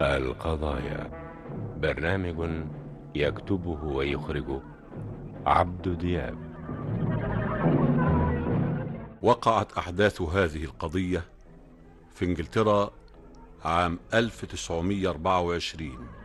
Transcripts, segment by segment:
القضايا برنامج يكتبه ويخرجه عبد دياب وقعت أحداث هذه القضية في إنجلترا عام 1924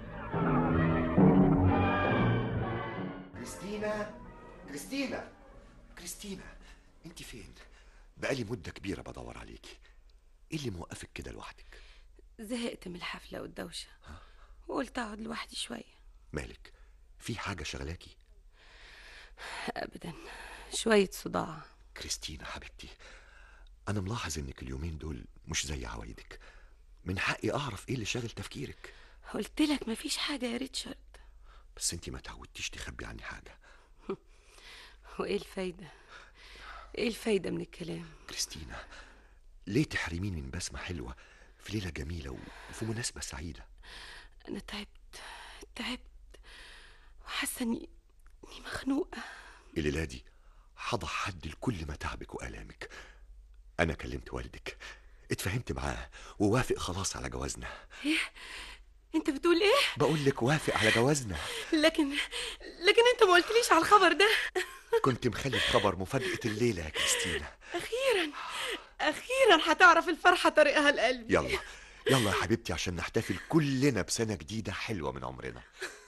كريستينا كريستينا كريستينا انت فين بقالي مدة كبيرة بدور عليكي ايه اللي موقفك كده لوحدك زهقت من الحفلة والدوشة وقلت أقعد لوحدي شوية مالك في حاجة شغلاكي أبدا شوية صداع كريستينا حبيبتي انا ملاحظ انك اليومين دول مش زي عوايدك من حقي اعرف ايه اللي شاغل تفكيرك قلت لك مفيش حاجة يا ريتشارد بس انت ما تعودتيش تخبي عني حاجة وإيه الفايدة إيه الفايدة من الكلام كريستينا ليه تحرميني من بسمة حلوة في ليلة جميلة وفي مناسبة سعيدة أنا تعبت تعبت وحاسة إني إني مخنوقة الليلة دي هضع حد لكل متاعبك وآلامك أنا كلمت والدك اتفاهمت معاه ووافق خلاص على جوازنا إيه أنت بتقول إيه بقول لك وافق على جوازنا لكن لكن أنت ما قلتليش على الخبر ده كنت مخلي الخبر مفاجأة الليلة يا كريستينا أخيرا أخيرا هتعرف الفرحة طريقها لقلبي يلا يلا يا حبيبتي عشان نحتفل كلنا بسنة جديدة حلوة من عمرنا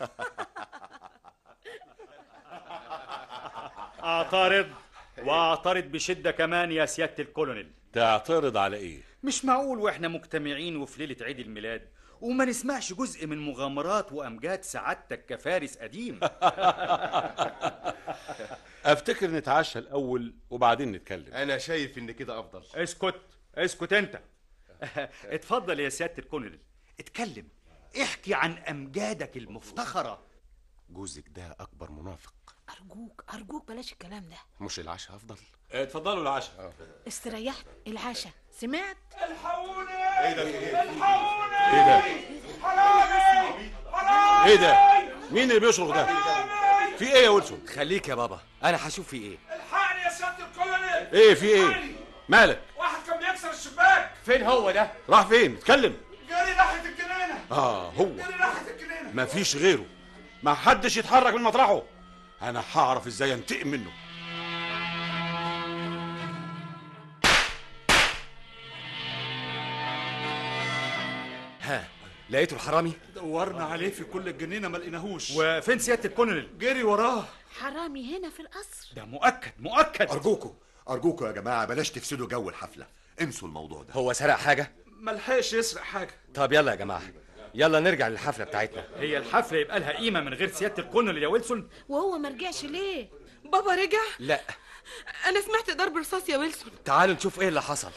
اعترض واعترض بشده كمان يا سياده الكولونيل تعترض على ايه مش معقول واحنا مجتمعين وفي ليله عيد الميلاد وما نسمعش جزء من مغامرات وامجاد سعادتك كفارس قديم افتكر نتعشى الاول وبعدين نتكلم انا شايف ان كده افضل اسكت اسكت انت اتفضل يا سياده الكولونيل اتكلم احكي عن امجادك المفتخره جوزك ده اكبر منافق أرجوك أرجوك بلاش الكلام ده مش العشاء افضل اتفضلوا العشاء استريحت العشاء سمعت ايه ده ايه ده مين اللي بيشرخ ده في ايه يا ويلسون خليك يا بابا انا هشوف في ايه الحقني يا سياده الكولونيل ايه في ايه مالك واحد كان بيكسر الشباك فين هو ده راح فين اتكلم جري ناحيه الجنينه اه هو جري ناحيه الجنينه مفيش غيره ما حدش يتحرك من مطرحه انا هعرف ازاي انتقم منه ها لقيته الحرامي دورنا عليه في كل الجنينه ما لقيناهوش وفين سياده الكولونيل جري وراه حرامي هنا في القصر ده مؤكد مؤكد أرجوكوا أرجوكوا يا جماعة بلاش تفسدوا جو الحفلة انسوا الموضوع ده هو سرق حاجه ملحقش يسرق حاجه طب يلا يا جماعه يلا نرجع للحفله بتاعتنا هي الحفله يبقى لها قيمه من غير سياده الكولونيل يا ويلسون وهو ما رجعش ليه بابا رجع لا أنا سمعت ضرب رصاص يا ويلسون تعالوا نشوف ايه اللي حصل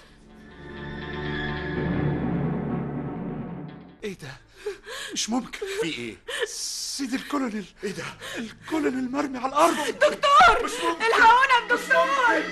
ايه ده مش ممكن في إيه؟ سيدي الكولونيل إيه ده؟ الكولونيل مرمي على الارض دكتور الحقونا بدكتور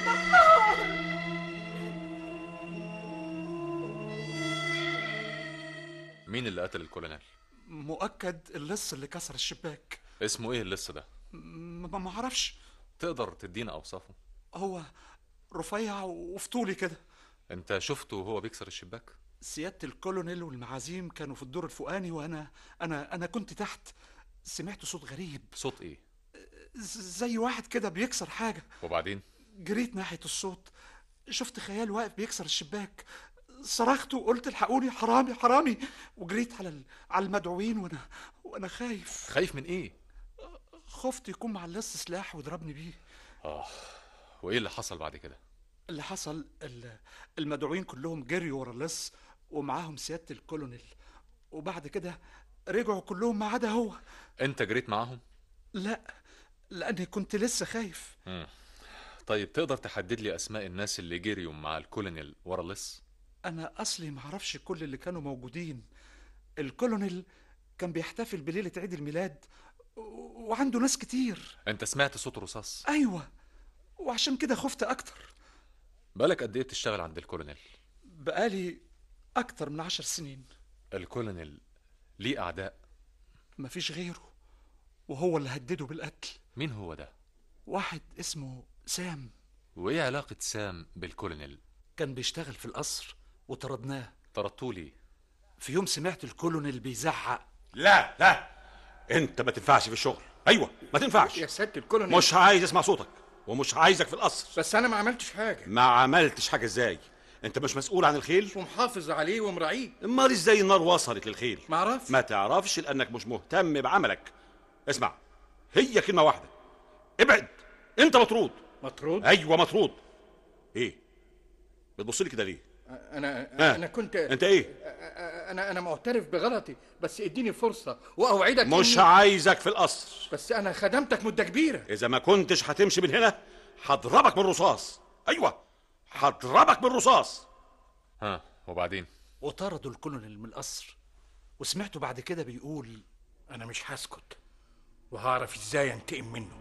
مين اللي قتل الكولونيل مؤكد اللص اللي كسر الشباك اسمه ايه اللص ده ما ما اعرفش تقدر تدينا اوصافه هو رفيع وفطولي كده انت شفته وهو بيكسر الشباك سيادة الكولونيل والمعازيم كانوا في الدور الفوقاني وانا انا انا كنت تحت سمعت صوت غريب صوت ايه ز- زي واحد كده بيكسر حاجة وبعدين جريت ناحية الصوت شفت خيال واقف بيكسر الشباك صرخت وقلت الحقوني حرامي حرامي وجريت على ال- على المدعوين وانا وانا خايف خايف من ايه خفت يكون مع اللص سلاح ويضربني بيه اه وايه اللي حصل بعد كده اللي حصل ال- المدعوين كلهم جريوا ورا اللص ومعاهم سيادة الكولونيل وبعد كده رجعوا كلهم ما عدا هو انت جريت معاهم لا لاني كنت لسه خايف مم. طيب تقدر تحدد لي اسماء الناس اللي جريوا مع الكولونيل ورا اللص انا اصلي معرفش كل اللي كانوا موجودين الكولونيل كان بيحتفل بليلة عيد الميلاد و- وعنده ناس كتير انت سمعت صوت رصاص ايوه وعشان كده خفت اكتر بالك قد ايه بتشتغل عند الكولونيل بقالي اكتر من عشر سنين الكولونيل ليه اعداء مفيش غيره وهو اللي هدده بالقتل مين هو ده واحد اسمه سام وايه علاقة سام بالكولونيل كان بيشتغل في القصر وطردناه طردتوه ليه في يوم سمعت الكولونيل بيزعق لا لا انت ما تنفعش في الشغل ايوه ما تنفعش يا سياده الكولونيل مش عايز اسمع صوتك ومش عايزك في القصر بس انا ما عملتش حاجه ما عملتش حاجه ازاي انت مش مسؤول عن الخيل ومحافظ عليه ومراعيه امال ازاي النار وصلت للخيل ما اعرفش ما تعرفش لانك مش مهتم بعملك اسمع هي كلمه واحده ابعد انت مطرود مطرود ايوه مطرود ايه بتبص لي كده ليه انا ها، انا كنت انت ايه انا انا معترف بغلطي بس اديني فرصه واوعدك مش إني- عايزك في القصر بس انا خدمتك مده كبيره اذا ما كنتش هتمشي من هنا هضربك بالرصاص ايوه هضربك بالرصاص ها وبعدين وطردوا الكولونيل من القصر وسمعته بعد كده بيقول انا مش هسكت وهعرف ازاي انتقم منه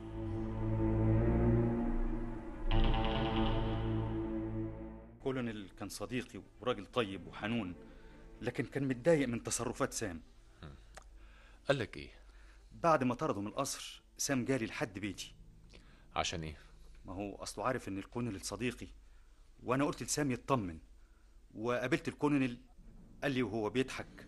كولونيل كان صديقي وراجل طيب وحنون لكن كان متضايق من تصرفات سام قال لك ايه بعد ما طرده من القصر سام جالي لحد بيتي عشان ايه ما هو اصله عارف ان الكولونيل صديقي وانا قلت لسام يطمن وقابلت الكولونيل قال لي وهو بيضحك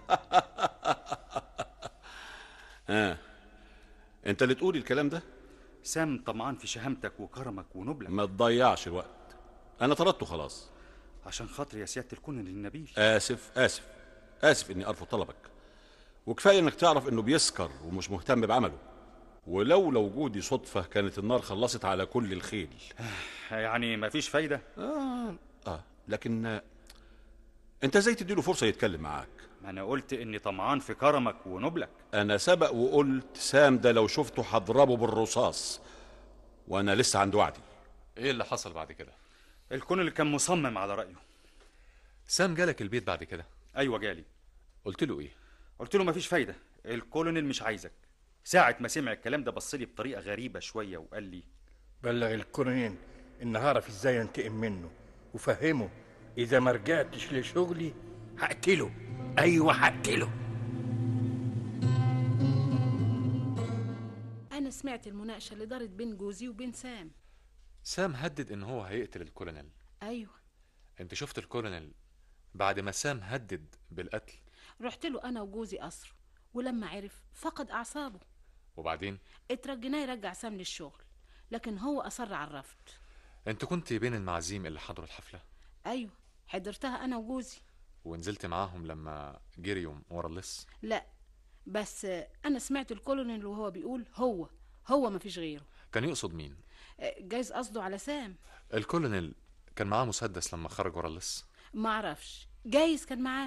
اه انت اللي تقول الكلام ده سام طمعان في شهامتك وكرمك ونبلك ما تضيعش الوقت انا طردته خلاص عشان خاطر يا سياده الكولونيل النبيل اسف اسف اسف اني ارفض طلبك وكفايه انك تعرف انه بيسكر ومش مهتم بعمله ولولا وجودي صدفه كانت النار خلصت على كل الخيل يعني مفيش فايده اه اه لكن آه، انت ازاي تديله فرصه يتكلم معاك ما انا قلت اني طمعان في كرمك ونبلك انا سبق وقلت سام ده لو شفته هضربه بالرصاص وانا لسه عند وعدي ايه اللي حصل بعد كده الكولونيل كان مصمم على رايه سام جالك البيت بعد كده ايوه جالي قلت له ايه قلت له مفيش فايده الكولونيل مش عايزك ساعة ما سمع الكلام ده بص لي بطريقة غريبة شوية وقال لي بلغ الكولونيل ان هعرف ازاي انتقم منه وفهمه اذا ما رجعتش لشغلي هقتله ايوه هقتله انا سمعت المناقشه اللي دارت بين جوزي وبين سام سام هدد ان هو هيقتل الكولونيل ايوه انت شفت الكولونيل بعد ما سام هدد بالقتل رحت له انا وجوزي قصر ولما عرف فقد اعصابه وبعدين اترجيناه يرجع سام للشغل لكن هو اصر على الرفض انت كنت بين المعازيم اللي حضروا الحفله ايوه حضرتها انا وجوزي ونزلت معاهم لما جريهم ورا اللص لا بس انا سمعت الكولونيل وهو بيقول هو هو مفيش غيره كان يقصد مين جايز قصده على سام الكولونيل كان معاه مسدس لما خرج ورا اللص معرفش جايز كان معاه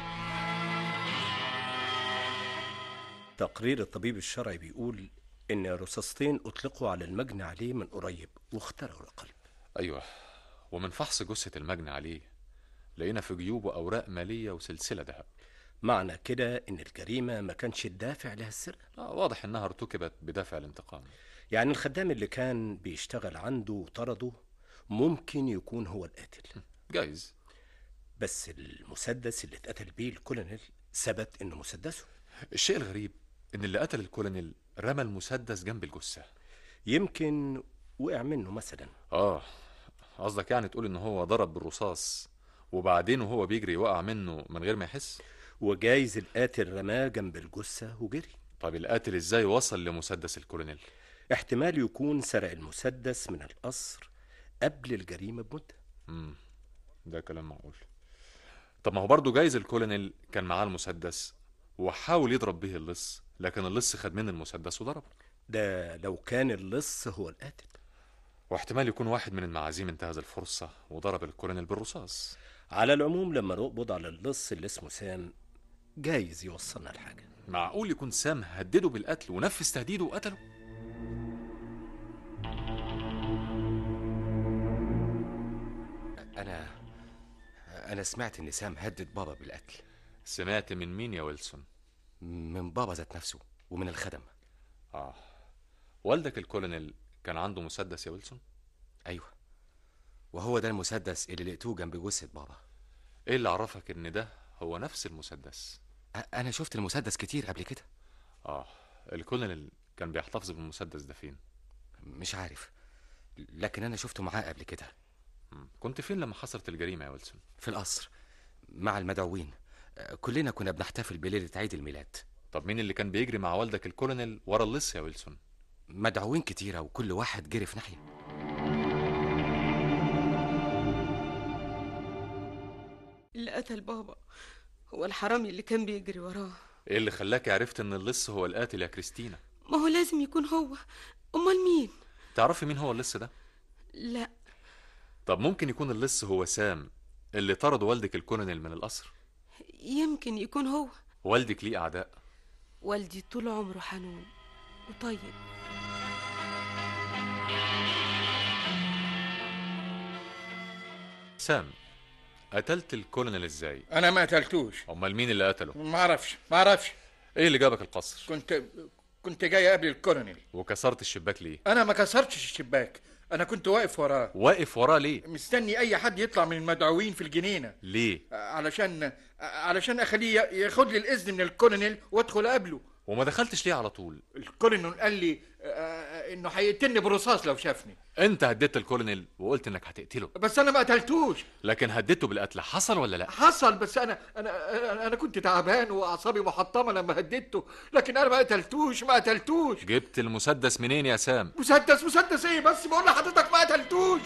تقرير الطبيب الشرعي بيقول إن الرصاصتين أطلقوا على المجني عليه من قريب واخترعوا القلب ايوه ومن فحص جثه المجني عليه لقينا في جيوبه اوراق ماليه وسلسله ذهب معنى كده إن الجريمة ما كانش الدافع لها السرقة آه واضح انها ارتكبت بدافع الانتقام يعني الخدام اللي كان بيشتغل عنده وطرده ممكن يكون هو القاتل جايز بس المسدس اللي اتقتل بيه الكولونيل ثبت إنه مسدسه الشيء الغريب ان اللي قتل الكولونيل رمى المسدس جنب الجثه يمكن وقع منه مثلا اه قصدك يعني تقول ان هو ضرب بالرصاص وبعدين وهو بيجري وقع منه من غير ما يحس وجايز القاتل رماه جنب الجثة وجري طب القاتل ازاي وصل لمسدس الكولونيل احتمال يكون سرق المسدس من القصر قبل الجريمة بمدة امم ده كلام معقول طب ما هو برضه جايز الكولونيل كان معاه المسدس وحاول يضرب به اللص لكن اللص خد منه المسدس وضربه ده لو كان اللص هو القاتل واحتمال يكون واحد من المعازيم انتهز الفرصة وضرب الكولونيل بالرصاص على العموم لما نقبض على اللص اللي اسمه سام جايز يوصلنا لحاجة معقول يكون سام هدده بالقتل ونفذ تهديده وقتله انا انا سمعت ان سام هدد بابا بالقتل سمعت من مين يا ويلسون من بابا ذات نفسه ومن الخدم اه والدك الكولونيل كان عنده مسدس يا ويلسون ايوه وهو ده المسدس اللي لقيتوه جنب جثه بابا ايه اللي عرفك ان ده هو نفس المسدس أ- انا شفت المسدس كتير قبل كده اه الكولونيل كان بيحتفظ بالمسدس ده فين مش عارف لكن انا شفته معاه قبل كده مم. كنت فين لما حصلت الجريمة يا ويلسون في القصر مع المدعوين آه، كلنا كنا بنحتفل بليلة عيد الميلاد طب مين اللي كان بيجري مع والدك الكولونيل ورا اللص يا ويلسون مدعوين كتيرة وكل واحد جري في ناحية اللي قتل بابا هو الحرامي اللي كان بيجري وراه ايه اللي خلاك عرفت ان اللص هو القاتل يا كريستينا ما هو لازم يكون هو امال مين تعرفي مين هو اللص ده لا طب ممكن يكون اللص هو سام اللي طرد والدك الكولونيل من القصر يمكن يكون هو والدك ليه اعداء والدي طول عمره حنون وطيب سام قتلت الكولونيل ازاي انا ما قتلتوش امال مين اللي قتله ما اعرفش ما اعرفش ايه اللي جابك القصر كنت كنت جاي قبل الكولونيل وكسرت الشباك ليه انا ما كسرتش الشباك انا كنت واقف وراه واقف وراه ليه مستني اي حد يطلع من المدعوين في الجنينه ليه علشان علشان اخليه ياخد لي الاذن من الكولونيل وادخل قبله وما دخلتش ليه على طول الكولونيل قال لي آه، انه هيقتلني برصاص لو شافني انت هددت الكولونيل وقلت انك هتقتله بس انا ما قتلتوش لكن هددته بالقتل حصل ولا لا حصل بس انا انا انا, أنا كنت تعبان واعصابي محطمه لما هددته لكن انا ما قتلتوش ما قتلتوش جبت المسدس منين يا سام مسدس مسدس ايه بس بقول لحضرتك ما قتلتوش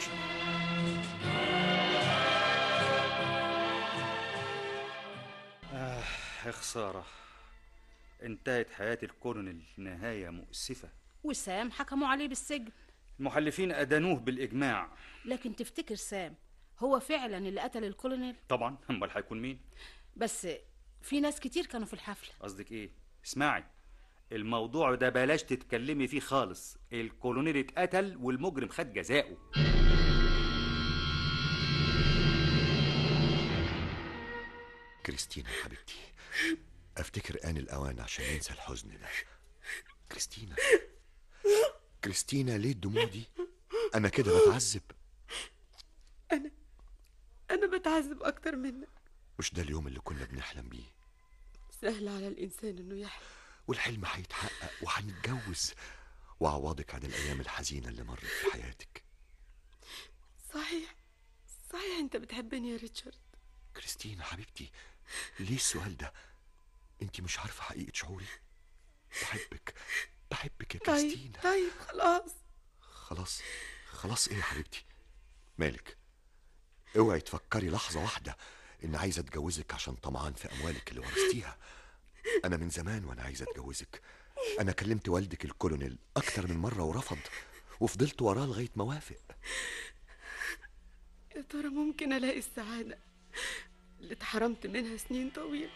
آه يا خسارة انتهت حياة الكولونيل نهاية مؤسفة وسام حكموا عليه بالسجن المحلفين أدانوه بالإجماع لكن تفتكر سام هو فعلا اللي قتل الكولونيل طبعا أمال هيكون مين؟ بس في ناس كتير كانوا في الحفلة قصدك إيه؟ اسمعي الموضوع ده بلاش تتكلمي فيه خالص الكولونيل اتقتل والمجرم خد جزاؤه كريستينا حبيبتي افتكر آن الأوان عشان ننسى الحزن ده كريستينا كريستينا ليه الدموع دي أنا كده بتعذب انا انا بتعذب اكتر منك مش ده اليوم اللي كنا بنحلم بيه سهل على الانسان انه يحلم والحلم هيتحقق وهنتجوز وأعوضك عن الأيام الحزينة اللي مرت في حياتك صحيح صحيح انت بتحبني يا ريتشارد كريستينا حبيبتي ليه السؤال ده انت مش عارفة حقيقة شعوري بحبك بحبك يا طيب كريستينا طيب خلاص خلاص خلاص ايه يا حبيبتي مالك اوعي تفكري لحظة واحدة ان عايزة اتجوزك عشان طمعان في اموالك اللي ورثتيها انا من زمان وانا عايزة اتجوزك انا كلمت والدك الكولونيل اكتر من مرة ورفض وفضلت وراه لغاية ما وافق يا ترى ممكن الاقي السعادة اللي اتحرمت منها سنين طويلة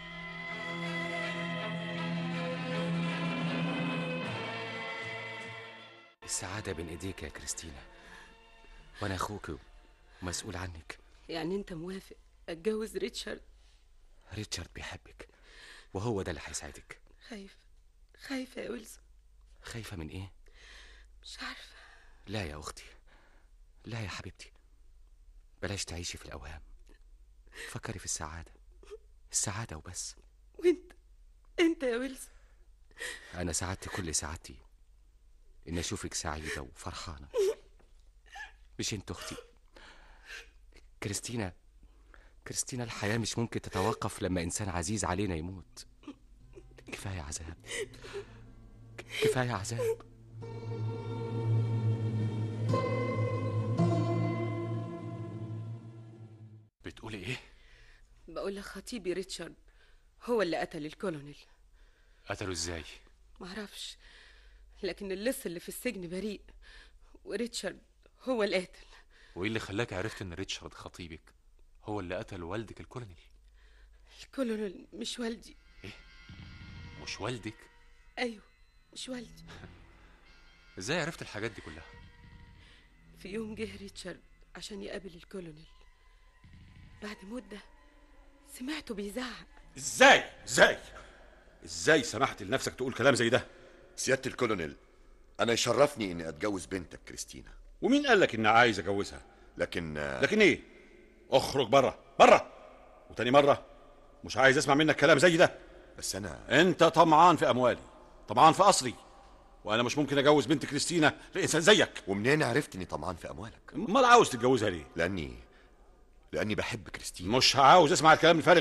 السعادة بين ايديك يا كريستينا وانا اخوك ومسؤول عنك يعني انت موافق اتجوز ريتشارد ريتشارد بيحبك وهو ده اللي هيساعدك خايفة خايفة يا ويلسون خايفة من ايه؟ مش عارفة لا يا اختي لا يا حبيبتي بلاش تعيشي في الاوهام فكري في السعادة السعادة وبس وانت انت يا ويلسون انا سعادتي كل سعادتي ان اشوفك سعيدة وفرحانة مش انت اختي كريستينا كريستينا الحياة مش ممكن تتوقف لما انسان عزيز علينا يموت كفاية عذاب كفاية عذاب بتقولي ايه بقول لك خطيبي ريتشارد هو اللي قتل الكولونيل قتلوا ازاي معرفش لكن اللص اللي في السجن بريء وريتشارد هو القاتل وايه اللي خلاك عرفت ان ريتشارد خطيبك هو اللي قتل والدك الكولونيل الكولونيل مش والدي مش والدك ايوه مش والدي ازاي عرفت الحاجات دي كلها في يوم جه ريتشارد عشان يقابل الكولونيل بعد مدة سمعته بيزعق ازاي ازاي ازاي سمحت لنفسك تقول كلام زي ده سيادة الكولونيل أنا يشرفني إني أتجوز بنتك كريستينا ومين قال لك إني عايز أجوزها لكن لكن إيه اخرج بره بره وتاني مرة مش عايز أسمع منك كلام زي ده بس أنا أنت طمعان في أموالي طمعان في قصري وأنا مش ممكن أجوز بنت كريستينا لإنسان زيك ومنين عرفت إني طمعان في أموالك أمال عاوز تتجوزها ليه لأني لأني بحب كريستينا مش عاوز أسمع الكلام الفارغ ده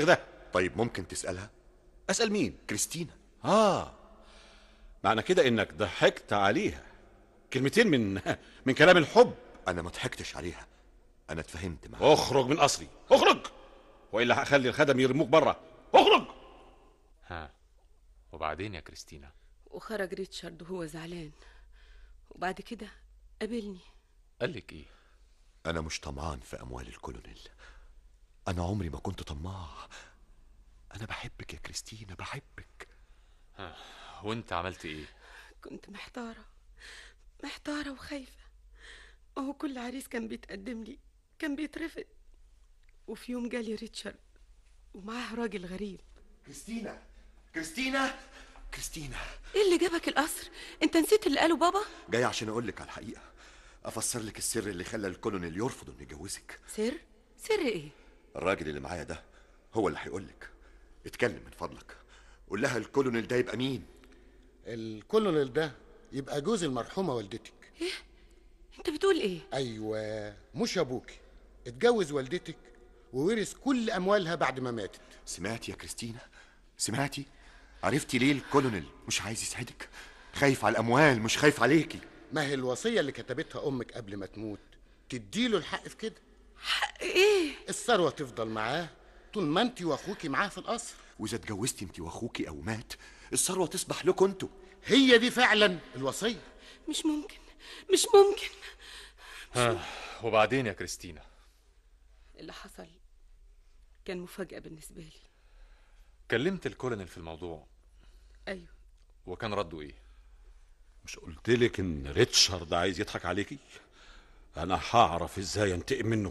طيب ممكن تسألها اسال مين كريستينا اه معنى كده انك ضحكت عليها كلمتين من من كلام الحب انا ما ضحكتش عليها انا اتفهمت معاها اخرج من قصري اخرج والا هخلي الخدم يرموك بره اخرج ها وبعدين يا كريستينا وخرج ريتشارد وهو زعلان وبعد كده قابلني قالك ايه انا مش طمعان في اموال الكولونيل انا عمري ما كنت طماع انا بحبك يا كريستينا بحبك ها وانت عملت ايه كنت محتارة محتارة وخايفة وهو كل عريس كان بيتقدم لي كان بيترفض وفي يوم جالي ريتشارد ومعاه راجل غريب كريستينا كريستينا كريستينا ايه اللي جابك القصر انت نسيت اللي قاله بابا جاي عشان اقول لك على الحقيقه افسر لك السر اللي خلى الكولونيل يرفض انه يجوزك سر سر ايه الراجل اللي معايا ده هو اللي هيقول لك اتكلم من فضلك قول لها الكولونيل ده يبقى مين الكولونيل ده يبقى جوز المرحومة والدتك انت بتقول ايه أيوة مش أبوكي اتجوز والدتك وورث كل أموالها بعد ما ماتت سمعتي يا كريستينا سمعتي عرفتي ليه الكولونيل مش عايز يسعدك خايف على الاموال مش خايف عليكي ما هي الوصية اللي كتبتها أمك قبل ما تموت تديله الحق في كده حق ايه الثروة تفضل معاه طول ما انت واخوكي معاه في القصر واذا اتجوزتي انت واخوكي او مات الثروه تصبح لكم انتوا هي دي فعلا الوصية مش ممكن مش ممكن ها وبعدين يا كريستينا اللي حصل كان مفاجأة بالنسبة لي كلمت الكولونيل في الموضوع أيوة وكان رده ايه مش قلت لك ان ريتشارد عايز يضحك عليكي انا هعرف ازاي انتقم منه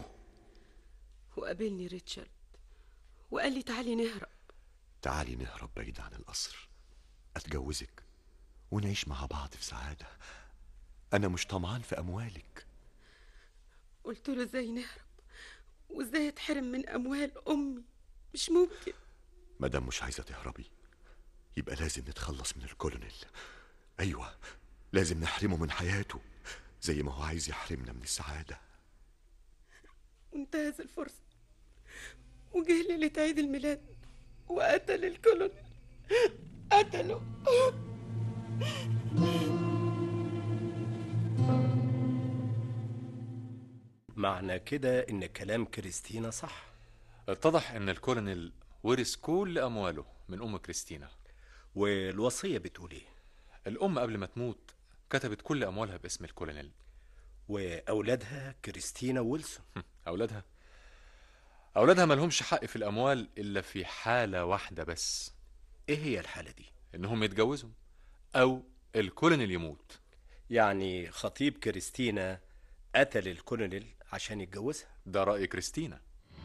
وقابلني ريتشارد وقال لي تعالي نهرب تعالي نهرب بعيد عن القصر اتجوزك ونعيش مع بعض في سعاده انا مش طمعان في اموالك قلت له ازاي نهرب وازاي اتحرم من اموال امي مش ممكن مادام مش عايزه تهربي يبقى لازم نتخلص من الكولونيل ايوه لازم نحرمه من حياته زي ما هو عايز يحرمنا من السعاده وانتهز الفرصة وجه ليلة عيد الميلاد وقتل الكولونيل قتله معنى كده ان كلام كريستينا صح اتضح ان الكولونيل ورث كل امواله من ام كريستينا والوصية بتقول ايه الام قبل ما تموت كتبت كل اموالها باسم الكولونيل واولادها كريستينا ويلسون اولادها اولادها ملهمش حق في الاموال الا في حاله واحده بس ايه هي الحالة دي انهم يتجوزوا او الكولونيل يموت يعني خطيب كريستينا قتل الكولونيل عشان يتجوزها ده راي كريستينا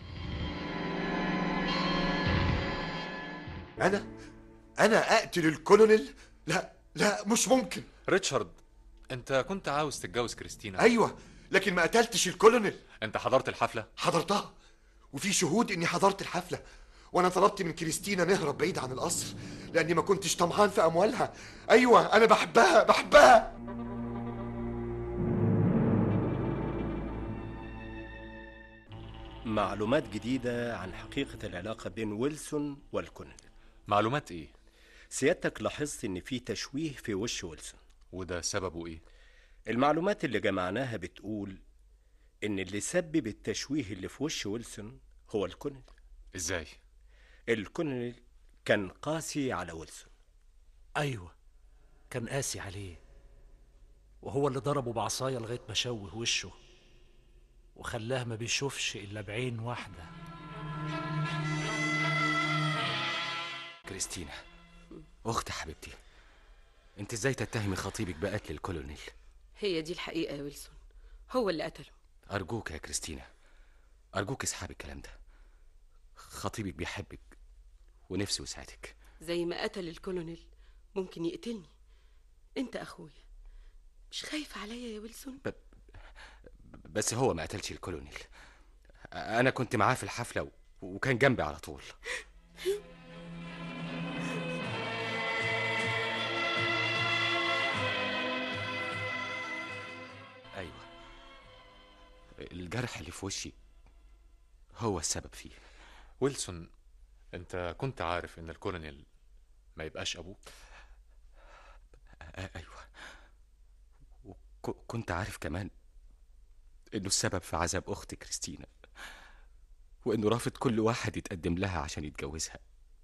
انا انا اقتل الكولونيل لا لا مش ممكن ريتشارد انت كنت عاوز تتجوز كريستينا ايوه لكن ما قتلتش الكولونيل انت حضرت الحفله حضرتها وفي شهود اني حضرت الحفله وانا طلبت من كريستينا نهرب بعيد عن القصر لاني ما كنتش طمعان في اموالها ايوه انا بحبها بحبها معلومات جديدة عن حقيقة العلاقة بين ويلسون والكولونيل معلومات ايه سيادتك لاحظت ان في تشويه في وش ويلسون وده سببه ايه المعلومات اللي جمعناها بتقول ان اللي سبب التشويه اللي في وش ويلسون هو الكولونيل ازاي الكولونيل كان قاسي على ويلسون أيوة كان قاسي عليه وهو اللي ضربه بعصاية لغاية ما شوه وشه وخلاه ما بيشوفش إلا بعين واحدة كريستينا اخت حبيبتي انت ازاي تتهمي خطيبك بقتل الكولونيل هي دي الحقيقة يا ويلسون هو اللي قتله ارجوك يا كريستينا ارجوك اسحبي الكلام ده خطيبك بيحبك ونفسه يساعدك زي ما قتل الكولونيل ممكن يقتلني انت اخويا مش خايف عليا يا ويلسون بس هو ما قتلش الكولونيل انا كنت معاه في الحفله و... وكان جنبي على طول ايوه الجرح اللي في وشي هو السبب فيه ويلسون انت كنت عارف ان الكولونيل ما يبقاش ابوك آه، ايوه وكنت عارف كمان انه السبب في عذاب اختي كريستينا وانه رافض كل واحد يتقدم لها عشان يتجوزها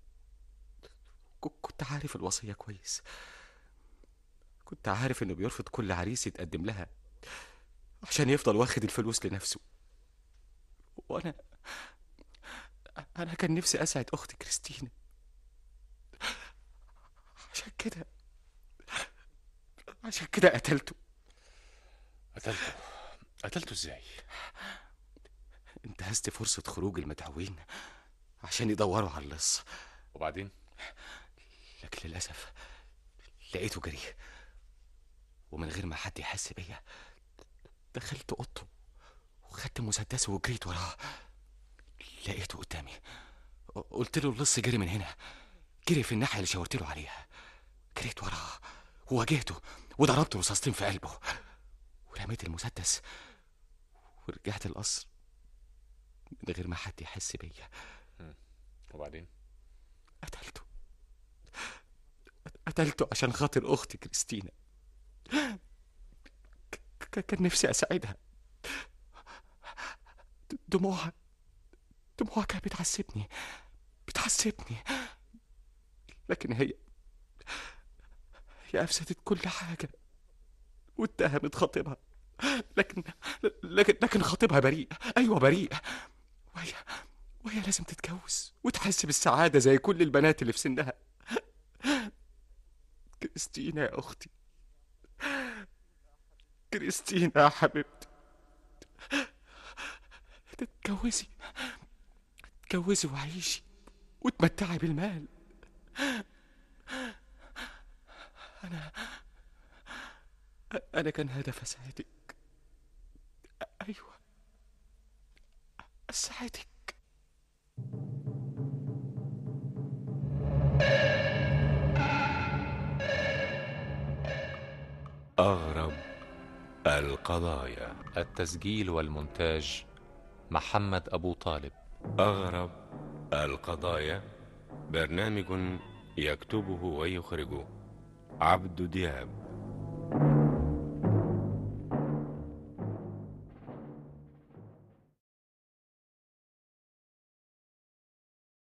ك- كنت عارف الوصيه كويس كنت عارف انه بيرفض كل عريس يتقدم لها عشان يفضل واخد الفلوس لنفسه وانا انا كان نفسي اسعد اختي كريستينا عشان كده عشان كده قتلته قتلته قتلته ازاي انتهزت فرصة خروج المدعوين عشان يدوروا على اللص وبعدين لكن للأسف لقيته جري ومن غير ما حد يحس بيا دخلت اوضته وخدت مسدسه وجريت وراه لقيته قدامي قلت له اللص جري من هنا جري في الناحية اللي شاورت له عليها جريت وراه وواجهته وضربت رصاصتين في قلبه ورميت المسدس ورجعت القصر من غير ما حد يحس بيا وبعدين قتلته قتلته عشان خاطر اختي كريستينا ك- كان نفسي اساعدها د- دموعها دموعها كانت بتعذبني بتعذبني لكن هي هي افسدت كل حاجه واتهمت خطيبها لكن لكن لكن خطيبها بريء ايوه بريء وهي وهي لازم تتجوز وتحس بالسعاده زي كل البنات اللي في سنها كريستينا يا اختي كريستينا يا حبيبتي تتجوزي تتجوزي وعيشي وتمتعي بالمال انا انا كان هدف اساعدك ايوه اساعدك أغرب القضايا التسجيل والمونتاج محمد أبو طالب أغرب القضايا برنامج يكتبه ويخرجه عبد دياب